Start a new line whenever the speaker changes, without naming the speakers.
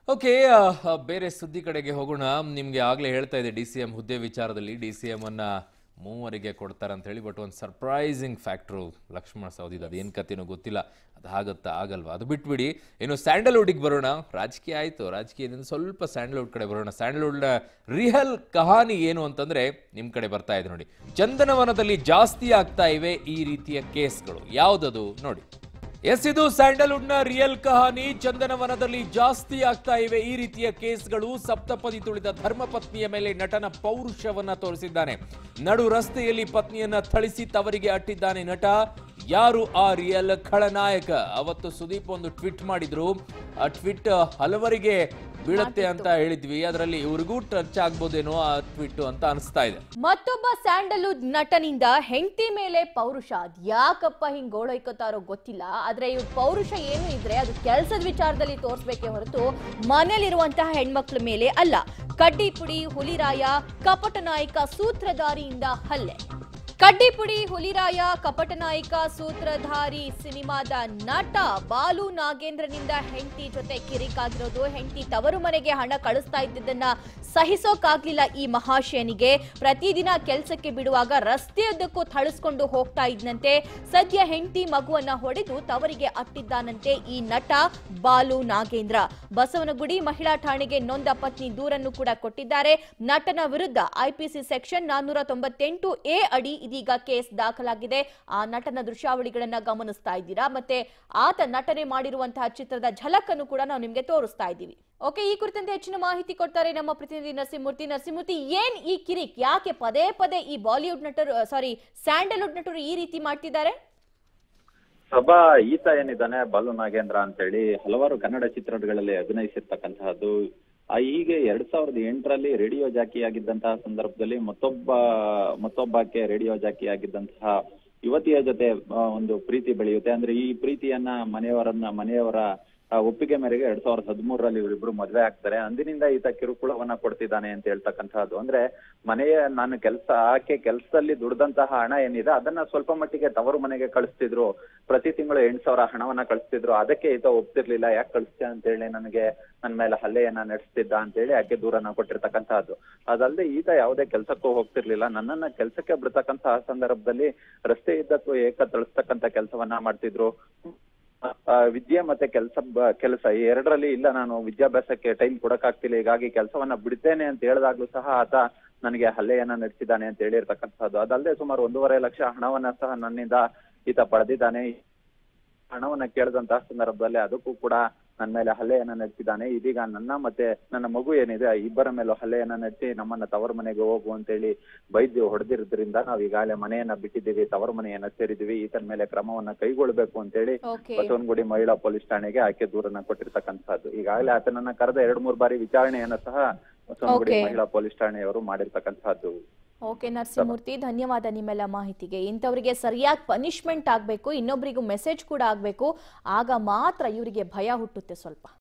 Okay ಬೇರೆ ಸುದ್ದಿ ಕಡೆಗೆ ಹೋಗೋಣ ನಿಮಗೆ ಆಗಲೇ ಹೇಳ್ತಾ ಇದೆ ಡಿ ಸಿ ಎಂ ಹುದ್ದೆ ವಿಚಾರದಲ್ಲಿ ಡಿ ಸಿ ಎಂ ಅನ್ನ ಮೂವರಿಗೆ ಕೊಡ್ತಾರೆ ಅಂತ ಹೇಳಿ ಬಟ್ ಒಂದು ಸರ್ಪ್ರೈಸಿಂಗ್ ಫ್ಯಾಕ್ಟ್ರು ಲಕ್ಷ್ಮಣ ಸೌದಿದ್ದು ಅದೇನು ಕತೆನೋ ಗೊತ್ತಿಲ್ಲ ಅದು ಆಗತ್ತಾ ಆಗಲ್ವಾ ಅದು ಬಿಟ್ಬಿಡಿ ಇನ್ನು ಸ್ಯಾಂಡಲ್ವುಡ್ಗೆ ಬರೋಣ ರಾಜಕೀಯ ಆಯಿತು ರಾಜಕೀಯದಿಂದ ಸ್ವಲ್ಪ ಸ್ಯಾಂಡಲ್ವುಡ್ ಕಡೆ ಬರೋಣ ಸ್ಯಾಂಡಲ್ವುಡ್ನ ರಿಯಲ್ ಕಹಾನಿ ಏನು ಅಂತಂದ್ರೆ ನಿಮ್ಮ ಕಡೆ ಬರ್ತಾ ಇದೆ ನೋಡಿ ಚಂದನವನದಲ್ಲಿ ಜಾಸ್ತಿ ಆಗ್ತಾ ಇವೆ ಈ ರೀತಿಯ ಕೇಸ್ಗಳು ಯಾವುದದು ನೋಡಿ ಎಸ್ ಇದು ಸ್ಯಾಂಡಲ್ವುಡ್ನ ರಿಯಲ್ ಕಹಾನಿ ಚಂದನವನದಲ್ಲಿ ಜಾಸ್ತಿ ಆಗ್ತಾ ಇವೆ ಈ ರೀತಿಯ ಕೇಸ್ಗಳು ಸಪ್ತಪದಿ ತುಳಿದ ಧರ್ಮಪತ್ನಿಯ ಮೇಲೆ ನಟನ ಪೌರುಷವನ್ನ ತೋರಿಸಿದ್ದಾನೆ ನಡು ರಸ್ತೆಯಲ್ಲಿ ಪತ್ನಿಯನ್ನ ಥಳಿಸಿ ತವರಿಗೆ ಅಟ್ಟಿದ್ದಾನೆ ನಟ ಯಾರು ಆ ರಿಯಲ್ ಖಳನಾಯಕ ಅವತ್ತು ಸುದೀಪ್ ಒಂದು ಟ್ವೀಟ್ ಮಾಡಿದ್ರು ಆ ಟ್ವೀಟ್ ಹಲವರಿಗೆ ಬೀಳುತ್ತೆ ಅಂತ ಹೇಳಿದ್ವಿ ಅದರಲ್ಲಿ ಇವ್ರಿಗೂ ಟಚ್ ಆಗ್ಬೋದೇನೋ ಆ ಟ್ವೀಟ್ ಅಂತ ಅನಿಸ್ತಾ ಇದೆ
ಮತ್ತೊಬ್ಬ ಸ್ಯಾಂಡಲ್ವುಡ್ ನಟನಿಂದ ಹೆಂಡತಿ ಮೇಲೆ ಪೌರುಷ ಅದ್ ಯಾಕಪ್ಪ ಹಿಂಗ್ ಗೋಳೈಕೋತಾರೋ ಗೊತ್ತಿಲ್ಲ ಆದ್ರೆ ಇವ್ರ ಪೌರುಷ ಏನು ಇದ್ರೆ ಅದು ಕೆಲಸದ ವಿಚಾರದಲ್ಲಿ ತೋರಿಸ್ಬೇಕೇ ಹೊರತು ಮನೇಲಿರುವಂತಹ ಹೆಣ್ಮಕ್ಳ ಮೇಲೆ ಅಲ್ಲ ಕಡ್ಡಿಪುಡಿ ಹುಲಿರಾಯ ಕಪಟ ನಾಯಕ ಸೂತ್ರಧಾರಿಯಿಂದ ಹಲ್ಲೆ ಕಡ್ಡಿಪುಡಿ ಹುಲಿರಾಯ ಕಪಟ ನಾಯಕ ಸೂತ್ರಧಾರಿ ಸಿನಿಮಾದ ನಟ ಬಾಲು ನಾಗೇಂದ್ರನಿಂದ ಹೆಂಡತಿ ಜೊತೆ ಕಿರಿಕಾಗಿರೋದು ಹೆಂಡತಿ ತವರು ಮನೆಗೆ ಹಣ ಕಳಿಸ್ತಾ ಇದ್ದಿದ್ದನ್ನ ಸಹಿಸೋಕಾಗ್ಲಿಲ್ಲ ಈ ಮಹಾಶಯನಿಗೆ ಪ್ರತಿದಿನ ಕೆಲಸಕ್ಕೆ ಬಿಡುವಾಗ ರಸ್ತೆಯುದ್ದಕ್ಕೂ ಥಳಿಸ್ಕೊಂಡು ಹೋಗ್ತಾ ಇದ್ನಂತೆ ಸದ್ಯ ಹೆಂಡತಿ ಮಗುವನ್ನ ಹೊಡೆದು ತವರಿಗೆ ಅಟ್ಟಿದ್ದಾನಂತೆ ಈ ನಟ ಬಾಲು ನಾಗೇಂದ್ರ ಬಸವನಗುಡಿ ಮಹಿಳಾ ಠಾಣೆಗೆ ನೊಂದ ಪತ್ನಿ ದೂರನ್ನು ಕೂಡ ಕೊಟ್ಟಿದ್ದಾರೆ ನಟನ ವಿರುದ್ಧ ಐಪಿಸಿ ಸೆಕ್ಷನ್ ನಾನ್ನೂರ ತೊಂಬತ್ತೆಂಟು ಎ ಅಡಿ ಇದೀಗ ಕೇಸ್ ದಾಖಲಾಗಿದೆ ಆ ನಟನ ದೃಶ್ಯಾವಳಿಗಳನ್ನ ಗಮನಿಸ್ತಾ ಇದ್ದೀರಾ ಮತ್ತೆ ಆತ ನಟನೆ ಮಾಡಿರುವಂತಹ ಚಿತ್ರದ ಝಲಕನ್ನು ಕೂಡ ನಾವು ನಿಮ್ಗೆ ತೋರಿಸ್ತಾ ಇದ್ದೀವಿ ಓಕೆ ಈ ಕುರಿತಂತೆ ಹೆಚ್ಚಿನ ಮಾಹಿತಿ ಕೊಡ್ತಾರೆ ನಮ್ಮ ಪ್ರತಿನಿಧಿ ನರಸಿಂಹಮೂರ್ತಿ ನರಸಿಂಹಮೂರ್ತಿ ಏನ್ ಈ ಕಿರಿಕ್ ಯಾಕೆ ಪದೇ ಪದೇ ಈ ಬಾಲಿವುಡ್ ನಟರು ಸಾರಿ ಸ್ಯಾಂಡಲ್ವುಡ್ ನಟರು ಈ ರೀತಿ ಮಾಡ್ತಿದ್ದಾರೆ
ಸಭಾ ಈತ ಏನಿದ್ದಾನೆ ಬಾಲು ನಾಗೇಂದ್ರ ಅಂತೇಳಿ ಹಲವಾರು ಕನ್ನಡ ಚಿತ್ರಗಳಲ್ಲಿ ಅಭಿನಯಿಸಿರ್ತಕ್ಕಂತಹದ್ದು ಆ ಹೀಗೆ ಎರಡ್ ಸಾವಿರದ ಎಂಟರಲ್ಲಿ ರೇಡಿಯೋ ಜಾಕಿ ಆಗಿದ್ದಂತಹ ಸಂದರ್ಭದಲ್ಲಿ ಮತ್ತೊಬ್ಬ ಮತ್ತೊಬ್ಬಕ್ಕೆ ರೇಡಿಯೋ ಜಾಕಿ ಆಗಿದ್ದಂತಹ ಯುವತಿಯ ಜೊತೆ ಆ, ಒಂದು ಪ್ರೀತಿ ಬೆಳೆಯುತ್ತೆ ಅಂದ್ರೆ ಈ ಪ್ರೀತಿಯನ್ನ ಮನೆಯವರನ್ನ ಮನೆಯವರ ಆ, ಒಪ್ಪಿಗೆ ಮೇರೆಗೆ ಎರಡ್ ಸಾವಿರದ ಹದಿಮೂರರಲ್ಲಿ ಇವರಿಬ್ರು ಮದ್ವೆ ಆಗ್ತಾರೆ ಅಂದಿನಿಂದ ಈತ ಕಿರುಕುಳವನ್ನ ಕೊಡ್ತಿದ್ದಾನೆ ಅಂತ ಹೇಳ್ತಕ್ಕಂತಹದ್ದು ಅಂದ್ರೆ ಮನೆಯ ನಾನು ಕೆಲಸ ಆಕೆ ಕೆಲಸದಲ್ಲಿ ದುಡ್ದಂತಹ ಹಣ ಏನಿದೆ ಅದನ್ನ ಸ್ವಲ್ಪ ಮಟ್ಟಿಗೆ ತವರು ಮನೆಗೆ ಕಳಿಸ್ತಿದ್ರು ಪ್ರತಿ ತಿಂಗಳು ಎಂಟ್ ಸಾವಿರ ಹಣವನ್ನ ಕಳಿಸ್ತಿದ್ರು ಅದಕ್ಕೆ ಈತ ಒಪ್ತಿರ್ಲಿಲ್ಲ ಯಾಕೆ ಕಳಿಸ್ತೀಯ ಅಂತ ಹೇಳಿ ನನಗೆ ನನ್ನ ಮೇಲೆ ಹಲ್ಲೆಯನ್ನ ನಡೆಸ್ತಿದ್ದ ಅಂತ ಹೇಳಿ ಆಕೆ ದೂರನ್ನ ಕೊಟ್ಟಿರ್ತಕ್ಕಂತಹದ್ದು ಅದಲ್ಲದೆ ಈತ ಯಾವುದೇ ಕೆಲಸಕ್ಕೂ ಹೋಗ್ತಿರ್ಲಿಲ್ಲ ನನ್ನನ್ನ ಕೆಲಸಕ್ಕೆ ಬಿಡ್ತಕ್ಕಂತಹ ಸಂದರ್ಭದಲ್ಲಿ ರಸ್ತೆ ಇದ್ದಕ್ಕೂ ಏಕ ತಳಿಸ್ತಕ್ಕಂತ ಕೆಲಸವನ್ನ ಮಾಡ್ತಿದ್ರು ಆ, ವಿದ್ಯೆ ಮತ್ತೆ ಕೆಲಸ ಕೆಲಸ ಈ ಎರಡರಲ್ಲಿ ಇಲ್ಲ ನಾನು ವಿದ್ಯಾಭ್ಯಾಸಕ್ಕೆ ಟೈಮ್ ಕೊಡಕ್ಕಾಗ್ತಿಲ್ಲ ಹೀಗಾಗಿ ಕೆಲಸವನ್ನ ಬಿಡ್ತೇನೆ ಅಂತ ಹೇಳಿದಾಗ್ಲೂ ಸಹ ಆತ ನನಗೆ ಹಲ್ಲೆಯನ್ನ ನಡೆಸಿದ್ದಾನೆ ಅಂತ ಹೇಳಿರ್ತಕ್ಕಂಥದ್ದು ಅದಲ್ಲದೆ ಸುಮಾರು ಒಂದೂವರೆ ಲಕ್ಷ ಹಣವನ್ನ ಸಹ ನನ್ನಿಂದ ಈತ ಪಡೆದಿದ್ದಾನೆ ಹಣವನ್ನ ಕೇಳಿದಂತಹ ಸಂದರ್ಭದಲ್ಲಿ ಅದಕ್ಕೂ ಕೂಡ ನನ್ನ ಮೇಲೆ ಹಲ್ಲೆಯನ್ನ ನಡೆಸಿದ್ದಾನೆ ಇದೀಗ ನನ್ನ ಮತ್ತೆ ನನ್ನ ಮಗು ಏನಿದೆ ಆ ಇಬ್ಬರ ಮೇಲೂ ಹಲ್ಲೆಯನ್ನ ನಡೆಸಿ ನಮ್ಮನ್ನ ತವರು ಮನೆಗೆ ಹೋಗು ಅಂತೇಳಿ ಬೈದು ಹೊಡೆದಿರೋದ್ರಿಂದ ನಾವು ಈಗಾಗಲೇ ಮನೆಯನ್ನ ಬಿಟ್ಟಿದ್ದೀವಿ ತವರು ಮನೆಯನ್ನ ಸೇರಿದೀವಿ ಈತನ ಮೇಲೆ ಕ್ರಮವನ್ನ ಕೈಗೊಳ್ಬೇಕು ಅಂತೇಳಿ
ಓಕೆ
ಬಸವನಗುಡಿ ಮಹಿಳಾ ಪೊಲೀಸ್ ಠಾಣೆಗೆ ಆಕೆ ದೂರನ್ನ ಕೊಟ್ಟಿರ್ತಕ್ಕಂಥದ್ದು ಈಗಾಗಲೇ ಆತನನ್ನ ಕರೆದ ಎರಡ್ ಮೂರ್ ಬಾರಿ ವಿಚಾರಣೆಯನ್ನ ಸಹ ಬಸವನಗುಡಿ
Okay.
ಮಹಿಳಾ ಪೊಲೀಸ್ ಠಾಣೆಯವರು ಮಾಡಿರ್ತಕ್ಕಂಥದ್ದು
ಓಕೆ ನರಸಿಂಹಮೂರ್ತಿ ಧನ್ಯವಾದ ನಿಮ್ಮೆಲ್ಲ ಮಾಹಿತಿಗೆ ಇಂಥವರಿಗೆ ಸರಿಯಾಗಿ ಪನಿಷ್ಮೆಂಟ್ ಆಗಬೇಕು ಇನ್ನೊಬ್ಬರಿಗೂ ಮೆಸೇಜ್ ಕೂಡ ಆಗಬೇಕು ಆಗ ಮಾತ್ರ ಇವರಿಗೆ ಭಯ ಹುಟ್ಟುತ್ತೆ ಸ್ವಲ್ಪ